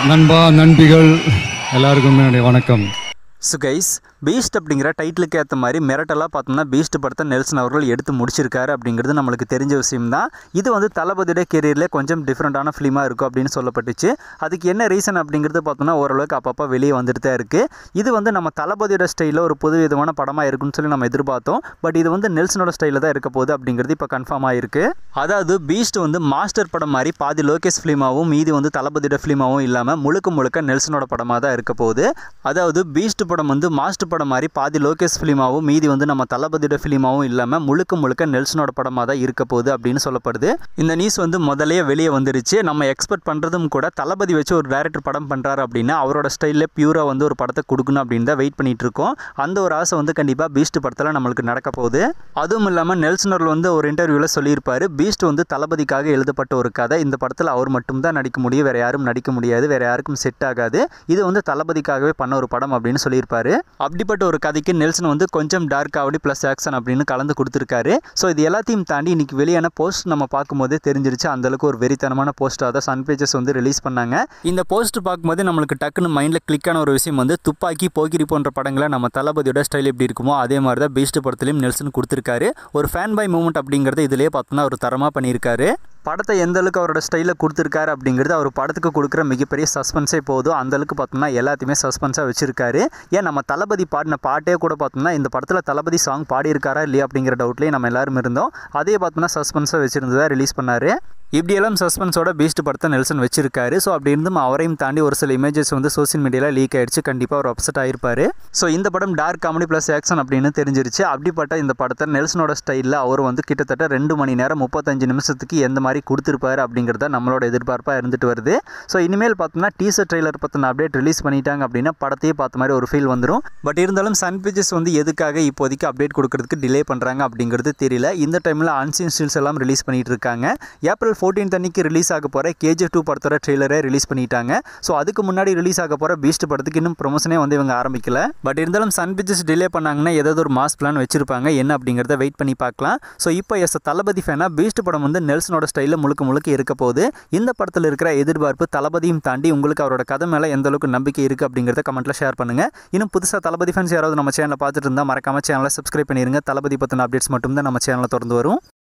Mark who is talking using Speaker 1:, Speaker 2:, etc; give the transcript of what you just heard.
Speaker 1: நண்பா நண்பிகள் எல்லாருக்கும் என்னுடைய வணக்கம்
Speaker 2: ஸோ கைஸ் பீஸ்ட் அப்படிங்கிற டைட்டிலுக்கு ஏற்ற மாதிரி மிரட்டலாக பார்த்தோம்னா பீஸ்ட் படத்தை நெல்சன் அவர்கள் எடுத்து முடிச்சிருக்காரு அப்படிங்கிறது நம்மளுக்கு தெரிஞ்ச விஷயம் தான் இது வந்து தளபதியோட கெரியரில் கொஞ்சம் டிஃப்ரெண்ட்டான ஃபிலிமாக இருக்கும் அப்படின்னு சொல்லப்பட்டுச்சு அதுக்கு என்ன ரீசன் அப்படிங்கிறது பார்த்தோம்னா ஓரளவுக்கு அப்பப்போ வெளியே வந்துட்டு தான் இருக்குது இது வந்து நம்ம தளபதியோட ஸ்டைலில் ஒரு புது விதமான படமாக இருக்குன்னு சொல்லி நம்ம எதிர்பார்த்தோம் பட் இது வந்து நெல்சனோட ஸ்டைலில் தான் இருக்க போகுது அப்படிங்கிறது இப்போ கன்ஃபார்ம் ஆயிருக்கு அதாவது பீஸ்ட் வந்து மாஸ்டர் படம் மாதிரி பாதி லோகேஷ் ஃபிலிமாவும் மீதி வந்து தளபதியோட ஃபிலிமாவும் இல்லாமல் முழுக்க முழுக்க நெல்சனோட படமாக தான் இருக்க போகுது அதாவது பீஸ்ட் படம் வந்து மாஸ்டர் படம் மாதிரி பாதி லோகேஷ் ஃபிலிமாவும் மீதி வந்து நம்ம தளபதியோட ஃபிலிமாவும் இல்லாமல் முழுக்க முழுக்க நெல்சனோட படமாக தான் இருக்க போகுது அப்படின்னு சொல்லப்படுது இந்த நியூஸ் வந்து முதல்லயே வெளியே வந்துருச்சு நம்ம எக்ஸ்பெக்ட் பண்ணுறதும் கூட தளபதி வச்சு ஒரு டேரக்டர் படம் பண்ணுறாரு அப்படின்னா அவரோட ஸ்டைலில் பியூராக வந்து ஒரு படத்தை கொடுக்கணும் அப்படின்னு தான் வெயிட் பண்ணிட்டு இருக்கோம் அந்த ஒரு ஆசை வந்து கண்டிப்பாக பீஸ்ட் படத்தில் நம்மளுக்கு நடக்க போகுது அதுவும் இல்லாமல் நெல்சன் அவர்கள் வந்து ஒரு இன்டர்வியூவில் சொல்லியிருப்பாரு பீஸ்ட் வந்து தளபதிக்காக எழுதப்பட்ட ஒரு கதை இந்த படத்தில் அவர் மட்டும் தான் நடிக்க முடியும் வேற யாரும் நடிக்க முடியாது வேற யாருக்கும் செட் ஆகாது இது வந்து தளபதிக்காகவே பண்ண ஒரு படம் அப்படின்னு சொல்லியிருப்பாரு அப்படிப்பட்ட ஒரு கதைக்கு நெல்சன் வந்து கொஞ்சம் டார்க் ஆவடி ப்ளஸ் ஆக்ஷன் அப்படின்னு கலந்து கொடுத்துருக்காரு ஸோ இது எல்லாத்தையும் தாண்டி இன்னைக்கு வெளியான போஸ்ட் நம்ம பார்க்கும்போதே தெரிஞ்சிருச்சு அந்த அளவுக்கு ஒரு வெறித்தனமான போஸ்ட்டாக தான் சன் பேஜஸ் வந்து ரிலீஸ் பண்ணாங்க இந்த போஸ்ட் பார்க்கும்போது நம்மளுக்கு டக்குன்னு மைண்டில் கிளிக் ஆன ஒரு விஷயம் வந்து துப்பாக்கி போக்கிரி போன்ற படங்களை நம்ம தளபதியோட ஸ்டைல் எப்படி இருக்குமோ அதே மாதிரி தான் பீஸ்ட் படத்துலையும் நெல்சன் கொடுத்துருக்காரு ஒரு ஃபேன் பை மூமெண்ட் அப்படிங்கிறத இதிலேயே பார்த்தோம்னா ஒரு தரமாக பண்ணியிருக்காரு படத்தை எந்த அளவுக்கு அவரோட ஸ்டைலில் கொடுத்துருக்காரு அப்படிங்கிறது அவர் படத்துக்கு கொடுக்குற மிகப்பெரிய சஸ்பென்ஸே போதும் அந்த அளவுக்கு பார்த்தோம்னா எல்லாத்தையுமே சஸ்பென்ஸாக வச்சிருக்காரு ஏன் நம்ம தளபதி பாடின பாட்டே கூட பார்த்தோம்னா இந்த படத்தில் தளபதி சாங் பாடியிருக்காரா இல்லையா அப்படிங்கிற டவுட்லேயே நம்ம எல்லாரும் இருந்தோம் அதே பார்த்தோம்னா சஸ்பென்ஸாக வச்சிருந்ததா ரிலீஸ் பண்ணாரு இப்படியெல்லாம் சஸ்பென்ஸோட பீஸ்ட் படத்தை நெல்சன் வச்சிருக்காரு ஸோ அப்படி இருந்தும் அவரையும் தாண்டி ஒரு சில இமேஜஸ் வந்து சோஷியல் மீடியாவில் லீக் ஆயிடுச்சு கண்டிப்பாக அவர் அப்செட் ஆயிருப்பாரு ஸோ இந்த படம் டார்க் காமெடி ப்ளஸ் ஆக்ஷன் அப்படின்னு தெரிஞ்சிருச்சு அப்படிப்பட்ட இந்த படத்தை நெல்சனோட ஸ்டைலில் அவர் வந்து கிட்டத்தட்ட ரெண்டு மணி நேரம் முப்பத்தஞ்சு நிமிஷத்துக்கு எந்த மாதிரி கொடுத்துருப்பாரு அப்படிங்கிறத நம்மளோட எதிர்பார்ப்பாக இருந்துட்டு வருது ஸோ இனிமேல் பார்த்தோம்னா டீசர் ட்ரெய்லர் பற்றின அப்டேட் ரிலீஸ் பண்ணிட்டாங்க அப்படின்னா படத்தையே பார்த்த மாதிரி ஒரு ஃபீல் வந்துடும் பட் இருந்தாலும் சன் பிக்சர்ஸ் வந்து எதுக்காக இப்போதைக்கு அப்டேட் கொடுக்கறதுக்கு டிலே பண்ணுறாங்க அப்படிங்கிறது தெரியல இந்த டைமில் அன்சீன் ஸ்டில்ஸ் எல்லாம் ரிலீஸ் பண்ணிட்டு இருக்காங்க ஏப்ரல் ஃபோர்டீன் அன்னைக்கு ரிலீஸ் ஆக போகிற கேஜிஎஃப் டூ படத்தோட ட்ரெய்லரை ரிலீஸ் பண்ணிட்டாங்க ஸோ அதுக்கு முன்னாடி ரிலீஸ் ஆக போகிற பீஸ்ட் படத்துக்கு இன்னும் ப்ரொமோஷனே வந்து இவங்க ஆரம்பிக்கல பட் இருந்தாலும் சன் பிக்சர்ஸ் டிலே பண்ணாங்கன்னா ஏதாவது ஒரு மாஸ் பிளான் வச்சிருப்பாங்க என்ன அப்படிங்கிறத வெயிட் பண்ணி பார்க்கலாம் ஸோ இப்போ எஸ் தளபதி ஃபேனாக பீஸ்ட் படம் வந்து நெல்சனோட ஸ்டைலில் முழுக்க முழுக்க இருக்க போகுது இந்த படத்தில் இருக்கிற எதிர்பார்ப்பு தளபதியும் தாண்டி உங்களுக்கு அவரோட கதை மேலே எந்த அளவுக்கு நம்பிக்கை இருக்குது அப்படிங்கிறத கமெண்ட்டில் ஷேர் பண்ணுங்கள் இன்னும் புதுசாக தளபதி ஃபேன்ஸ் யாராவது நம்ம சேனலை பார்த்துட்டு இருந்தால் மறக்காம சேனலை சப்ஸ்கிரைப் பண்ணிருங்க தளபதி பற்றின அப்டேட்ஸ் மட்டும் தான் நம்ம சேனலில் திறந்து வரும்